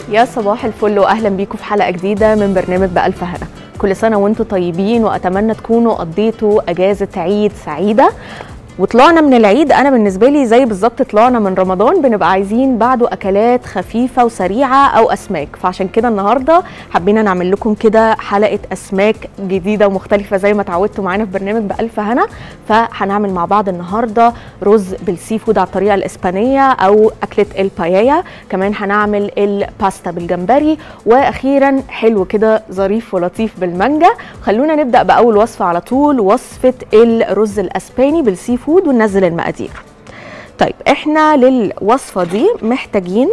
يا صباح الفل واهلا بيكم في حلقه جديده من برنامج بألف هنا كل سنه وانتم طيبين واتمنى تكونوا قضيتوا اجازه عيد سعيده وطلعنا من العيد انا بالنسبه لي زي بالظبط طلعنا من رمضان بنبقى عايزين بعده اكلات خفيفه وسريعه او اسماك فعشان كده النهارده حبينا نعمل لكم كده حلقه اسماك جديده ومختلفه زي ما اتعودتوا معانا في برنامج بالف هنا فهنعمل مع بعض النهارده رز بالسي فود على الطريقه الاسبانيه او اكله البايايا كمان هنعمل الباستا بالجمبري واخيرا حلو كده ظريف ولطيف بالمانجا خلونا نبدا باول وصفه على طول وصفه الرز الاسباني بالسي فود وننزل المقادير طيب احنا للوصفه دي محتاجين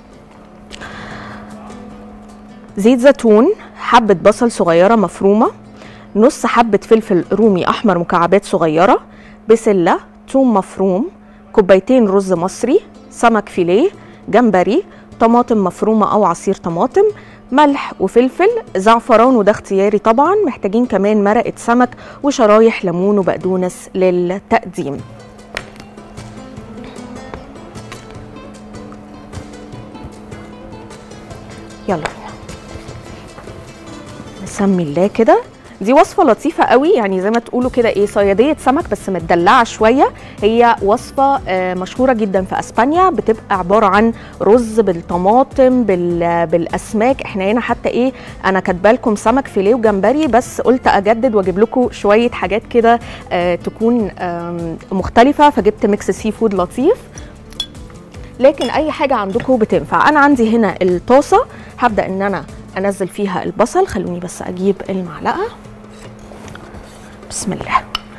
زيت زيتون حبه بصل صغيره مفرومه نص حبه فلفل رومي احمر مكعبات صغيره بسله ثوم مفروم كوبايتين رز مصري سمك فيليه جمبري طماطم مفرومه او عصير طماطم ملح وفلفل زعفران وده اختياري طبعا محتاجين كمان مرقه سمك وشرايح ليمون وبقدونس للتقديم يلا بينا نسمي الله كده دي وصفه لطيفه قوي يعني زي ما تقولوا كده ايه صياديه سمك بس متدلعه شويه هي وصفه آه، مشهوره جدا في اسبانيا بتبقى عباره عن رز بالطماطم بال- بالاسماك احنا هنا حتى ايه انا كاتبه لكم سمك فيليه وجمبري بس قلت اجدد واجيب لكم شويه حاجات كده آه، تكون آم، مختلفه فجبت ميكس سي فود لطيف لكن اي حاجه عندكم بتنفع انا عندي هنا الطاسه هبدا ان انا انزل فيها البصل خلوني بس اجيب المعلقه بسم الله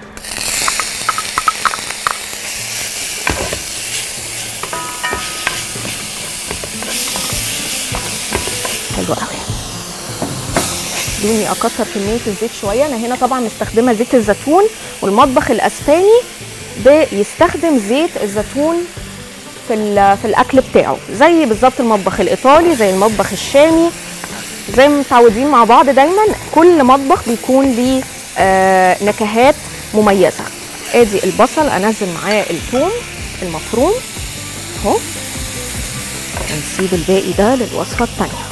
حلو قوي خلوني اكتر كميه الزيت شويه انا هنا طبعا مستخدمه زيت الزيتون والمطبخ الاسباني بيستخدم زيت الزيتون في ال- في الاكل بتاعه زي بالظبط المطبخ الايطالي زي المطبخ الشامي زي ما متعودين مع بعض دايما كل مطبخ بيكون ليه آه نكهات مميزه ادي البصل انزل معاه الثوم المفروم اهو هنسيب الباقي ده للوصفه الثانيه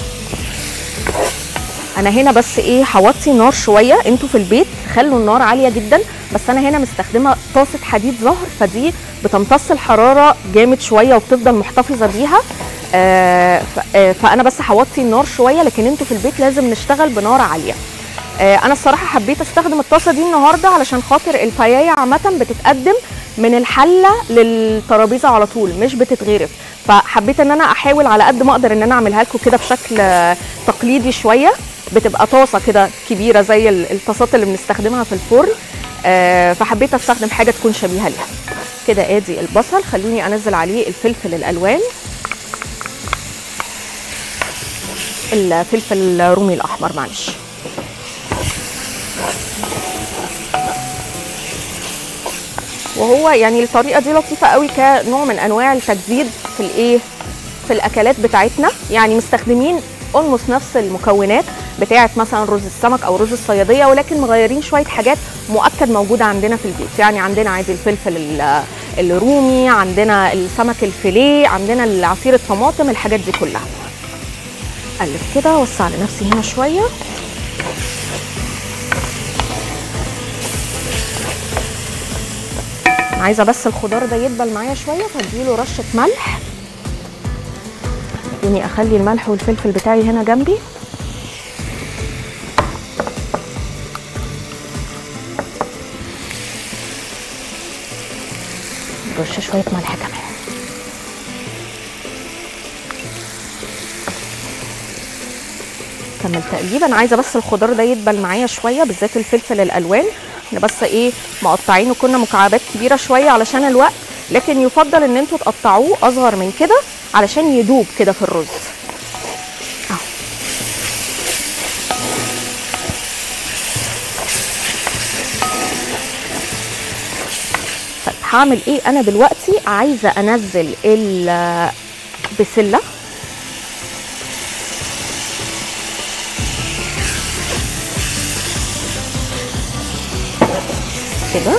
انا هنا بس ايه هوطي النار شويه انتوا في البيت خلوا النار عاليه جدا بس انا هنا مستخدمه طاسه حديد زهر فدي بتمتص الحراره جامد شويه وبتفضل محتفظه بيها آه ف- آه، فانا بس هوطي النار شويه لكن انتوا في البيت لازم نشتغل بنار عاليه آه، انا الصراحه حبيت استخدم الطاسه دي النهارده علشان خاطر البايايا عامه بتتقدم من الحله للترابيزه على طول مش بتتغرف فحبيت ان انا احاول على قد ما اقدر ان انا اعملها لكم كده بشكل آه، تقليدي شويه بتبقى طاسه كده كبيره زي ال- الطاسات اللي بنستخدمها في الفرن آه، فحبيت استخدم حاجه تكون شبيهه ليها كده ادي البصل خلوني انزل عليه الفلفل الالوان الفلفل الرومي الاحمر معلش وهو يعني الطريقه دي لطيفه قوي كنوع من انواع التجديد في الايه في الاكلات بتاعتنا يعني مستخدمين اولموست نفس المكونات بتاعه مثلا رز السمك او رز الصياديه ولكن مغيرين شويه حاجات مؤكد موجوده عندنا في البيت يعني عندنا عادي الفلفل ال- الرومي عندنا السمك الفيليه عندنا العصير الطماطم الحاجات دي كلها قلب كده وسع لنفسي هنا شويه أنا عايزه بس الخضار ده يدبل معايا شويه فاديله رشه ملح خليني اخلي الملح والفلفل بتاعي هنا جنبي رش شويه ملح كمان كمل تقليب انا عايزه بس الخضار ده يدبل معايا شويه بالذات الفلفل الالوان احنا بس ايه مقطعينه كنا مكعبات كبيره شويه علشان الوقت لكن يفضل ان انتوا تقطعوه اصغر من كده علشان يدوب كده في الرز اهو طيب هعمل ايه انا دلوقتي عايزه انزل البسله كده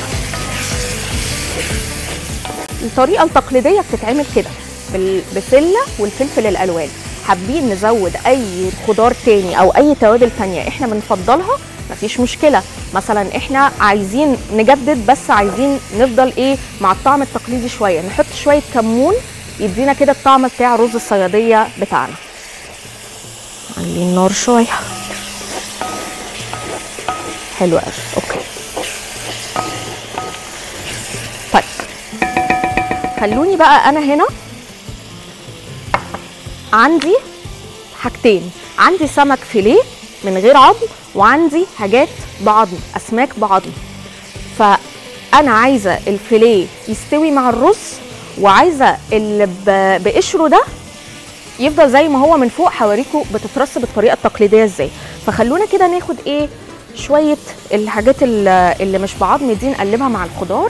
الطريقه التقليديه بتتعمل كده بالبسله والفلفل الالوان حابين نزود اي خضار تاني او اي توابل تانية احنا بنفضلها مفيش مشكله مثلا احنا عايزين نجدد بس عايزين نفضل ايه مع الطعم التقليدي شويه نحط شويه كمون يدينا كده الطعم بتاع رز الصياديه بتاعنا علي النار شويه حلو قوي اوكي طيب خلوني بقى انا هنا عندي حاجتين عندي سمك فيليه من غير عظم وعندي حاجات بعظم اسماك بعظم فانا عايزه الفيليه يستوي مع الرز وعايزه اللي ب- بقشره ده يفضل زي ما هو من فوق هوريكم بتترص بالطريقه التقليديه ازاي فخلونا كده ناخد ايه شويه الحاجات اللي اللي مش بعظم دي نقلبها مع الخضار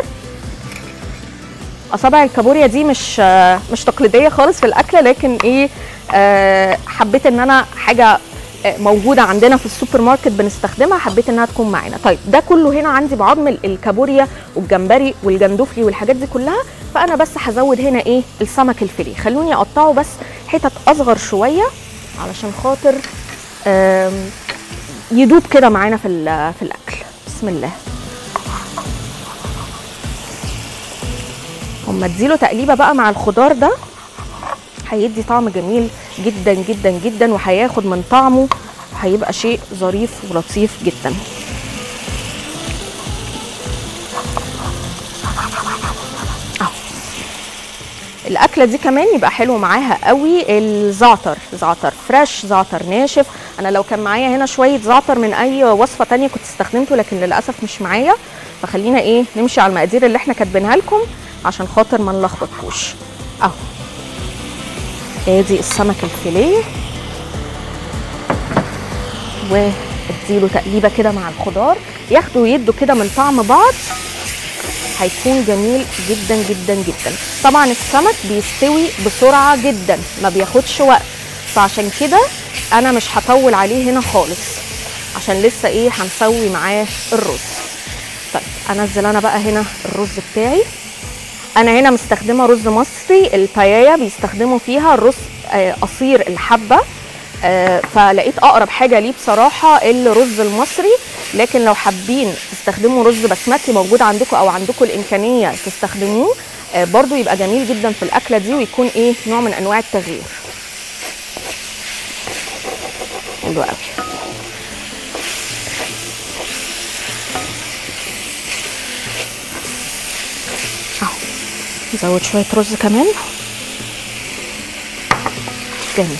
اصابع الكابوريا دي مش آه، مش تقليديه خالص في الاكله لكن ايه آه، حبيت ان انا حاجه آه، موجوده عندنا في السوبر ماركت بنستخدمها حبيت انها تكون معانا طيب ده كله هنا عندي بعظم ال- الكابوريا والجمبري والجندفلي والحاجات دي كلها فانا بس هزود هنا ايه السمك الفيليه خلوني اقطعه بس حتت اصغر شويه علشان خاطر آم، يدوب كده معانا في ال- في الاكل بسم الله اما اديله تقليبه بقى مع الخضار ده هيدي طعم جميل جدا جدا جدا وهياخد من طعمه هيبقى شيء ظريف ولطيف جدا أهو. الاكله دي كمان يبقى حلو معاها قوي الزعتر زعتر فريش زعتر ناشف انا لو كان معايا هنا شويه زعتر من اي وصفه تانية كنت استخدمته لكن للاسف مش معايا فخلينا ايه نمشي على المقادير اللي احنا كاتبينها لكم عشان خاطر ما نلخبطكوش اهو ادي السمك الفيليه واديله تقليبه كده مع الخضار ياخدوا ويدوا كده من طعم بعض هيكون جميل جدا جدا جدا طبعا السمك بيستوي بسرعه جدا ما بياخدش وقت فعشان كده انا مش هطول عليه هنا خالص عشان لسه ايه هنسوي معاه الرز طيب انزل انا بقى هنا الرز بتاعي انا هنا مستخدمه رز مصري البايايا بيستخدموا فيها الرز آه، قصير الحبه آه، فلقيت اقرب حاجه ليه بصراحه الرز المصري لكن لو حابين تستخدموا رز بسمتي موجود عندكم او عندكم الامكانيه تستخدموه آه، برضو يبقى جميل جدا في الاكله دي ويكون ايه نوع من انواع التغيير حلو قوي اهو نزود شويه رز كمان جميل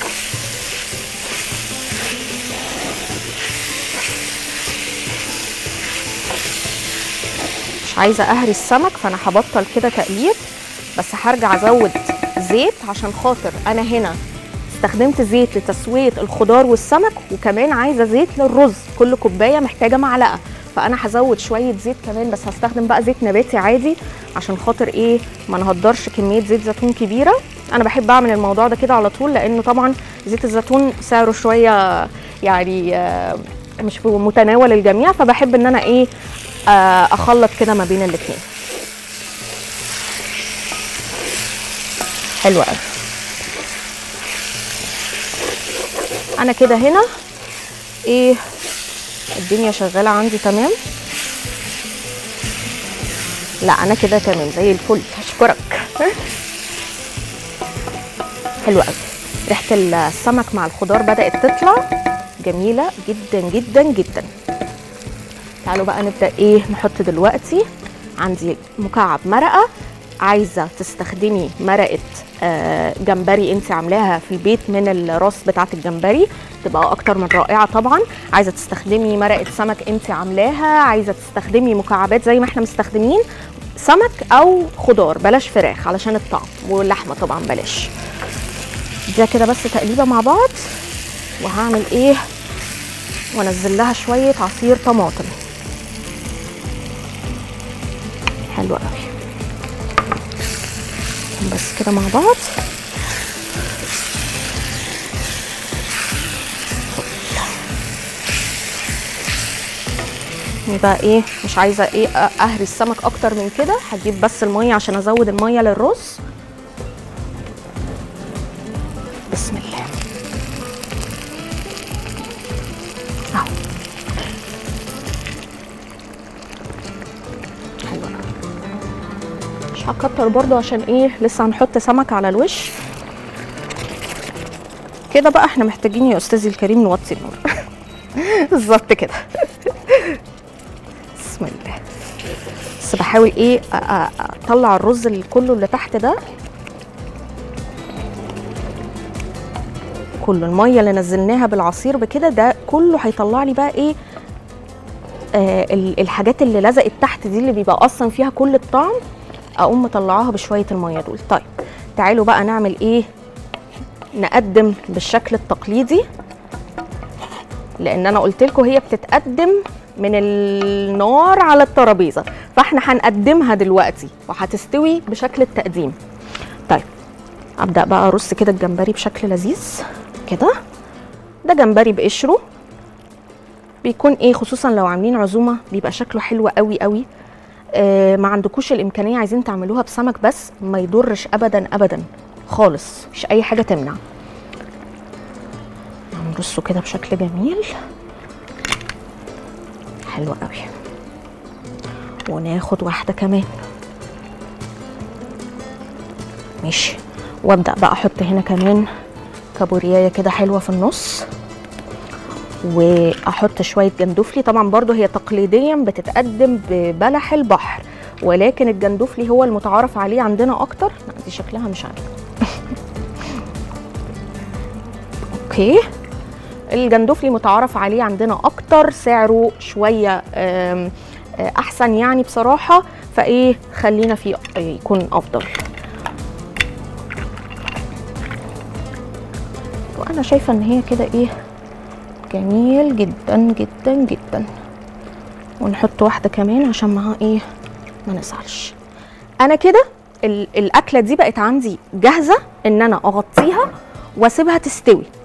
مش عايزه اهري السمك فانا هبطل كده تقليب بس هرجع ازود زيت عشان خاطر انا هنا استخدمت زيت لتسويه الخضار والسمك وكمان عايزه زيت للرز كل كوبايه محتاجه معلقه فانا هزود شويه زيت كمان بس هستخدم بقى زيت نباتي عادي عشان خاطر ايه ما نهدرش كميه زيت زيتون كبيره انا بحب اعمل الموضوع ده كده على طول لانه طبعا زيت الزيتون سعره شويه يعني آه، مش في متناول الجميع فبحب ان انا ايه آه، اخلط كده ما بين الاتنين حلو قوي انا كده هنا ايه الدنيا شغاله عندي تمام لا انا كده تمام زي الفل اشكرك حلو قوي ريحه السمك مع الخضار بدات تطلع جميله جدا جدا جدا تعالوا بقى نبدا ايه نحط دلوقتي عندي مكعب مرقه عايزه تستخدمي مرقه آه، جمبري انت عاملاها في البيت من الراس بتاعه الجمبري تبقى اكتر من رائعه طبعا عايزه تستخدمي مرقه سمك انت عاملاها عايزه تستخدمي مكعبات زي ما احنا مستخدمين سمك او خضار بلاش فراخ علشان الطعم واللحمه طبعا بلاش ده كده بس تقليبه مع بعض وهعمل ايه وانزل لها شويه عصير طماطم حلو قوي بس كده مع بعض يبقى ايه مش عايزه ايه اهري السمك اكتر من كده هجيب بس الميه عشان ازود الميه للرز بسم الله مش هكتر برضو عشان ايه لسه هنحط سمك على الوش كده بقى احنا محتاجين يا استاذي الكريم نوطي النور بالظبط كده بسم الله بس بحاول ايه أ- أ- اطلع الرز اللي كله اللي تحت ده كله الميه اللي نزلناها بالعصير بكده ده كله هيطلع لي بقى ايه آه ال- الحاجات اللي لزقت تحت دي اللي بيبقى اصلا فيها كل الطعم اقوم مطلعاها بشويه الميه دول طيب تعالوا بقى نعمل ايه نقدم بالشكل التقليدي لان انا قلت لكم هي بتتقدم من النار على الترابيزه فاحنا هنقدمها دلوقتي وهتستوي بشكل التقديم طيب ابدا بقى ارص كده الجمبري بشكل لذيذ كده ده جمبري بقشره بيكون ايه خصوصا لو عاملين عزومه بيبقى شكله حلو قوي قوي آه ما عندكوش الامكانيه عايزين تعملوها بسمك بس ما يضرش ابدا ابدا خالص مش اي حاجه تمنع نرصه كده بشكل جميل حلو قوي وناخد واحده كمان ماشي وابدا بقى احط هنا كمان كابوريايه كده حلوه في النص واحط شويه جندفلي طبعا برضو هي تقليديا بتتقدم ببلح البحر ولكن الجندفلي هو المتعارف عليه عندنا اكتر لا دي شكلها مش عارفه اوكي الجندفلي متعارف عليه عندنا اكتر سعره شويه آم، آه، احسن يعني بصراحه فايه خلينا فيه يكون افضل وانا شايفه ان هي كده ايه جميل جدا جدا جدا ونحط واحده كمان عشان معاها ايه ما نزعلش انا كده ال- الاكله دي بقت عندي جاهزه ان انا اغطيها واسيبها تستوي